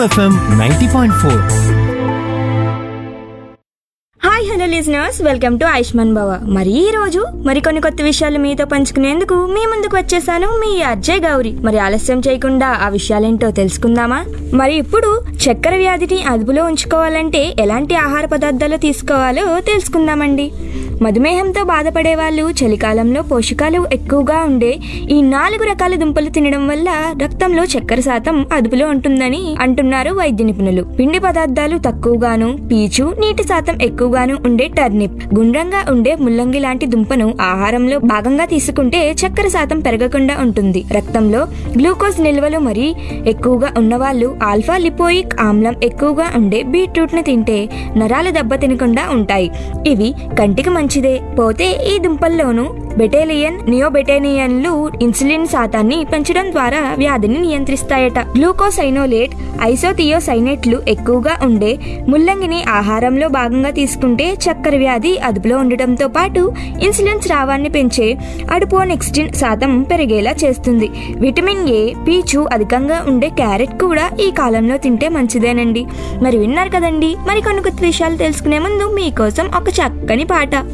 FM ninety point four hi hello listeners welcome to Ayushman Bhava మరి ఈ రోజు మరికొన్ని కొత్త విషయాలు మీతో పంచుకునేందుకు మీ ముందుకు వచ్చేసాను మీ అజయ్ గౌరి మరి ఆలస్యం చేయకుండా ఆ విషయాలేంటో తెలుసుకుందామా మరి ఇప్పుడు చక్కెర వ్యాధిని అదుపులో ఉంచుకోవాలంటే ఎలాంటి ఆహార పదార్థాలు తీసుకోవాలో తెలుసుకుందామండి మధుమేహంతో బాధపడే వాళ్ళు చలికాలంలో పోషకాలు ఎక్కువగా ఉండే ఈ నాలుగు రకాల దుంపలు తినడం వల్ల రక్తంలో చక్కెర శాతం అదుపులో ఉంటుందని అంటున్నారు వైద్య నిపుణులు పిండి పదార్థాలు తక్కువగాను పీచు నీటి శాతం ఎక్కువగాను ఉండే టర్నిప్ గుండ్రంగా ఉండే ముల్లంగి లాంటి దుంపను ఆహారంలో భాగంగా తీసుకుంటే చక్కెర శాతం పెరగకుండా ఉంటుంది రక్తంలో గ్లూకోజ్ నిల్వలు మరీ ఎక్కువగా ఉన్నవాళ్ళు ఆల్ఫా లిపోయిక్ ఆమ్లం ఎక్కువగా ఉండే బీట్రూట్ ను తింటే నరాలు దెబ్బతినకుండా ఉంటాయి ఇవి కంటికి మంచిదే పోతే ఈ దుంపల్లోనూ బెటేలియన్ నియోబెటేనియన్లు ఇన్సులిన్ శాతాన్ని పెంచడం ద్వారా వ్యాధిని నియంత్రిస్తాయట గ్లూకోసైనోలేట్ ఐసోథియోసైనేట్లు ఎక్కువగా ఉండే ముల్లంగిని ఆహారంలో భాగంగా తీసుకుంటే చక్కెర వ్యాధి అదుపులో ఉండటంతో పాటు ఇన్సులిన్ స్రావాన్ని పెంచే అడుపోనెక్స్టిన్ శాతం పెరిగేలా చేస్తుంది విటమిన్ ఏ పీచు అధికంగా ఉండే క్యారెట్ కూడా ఈ కాలంలో తింటే మంచిదేనండి మరి విన్నారు కదండి మరి కొన్ని కొత్త విషయాలు తెలుసుకునే ముందు మీకోసం ఒక చక్కని పాట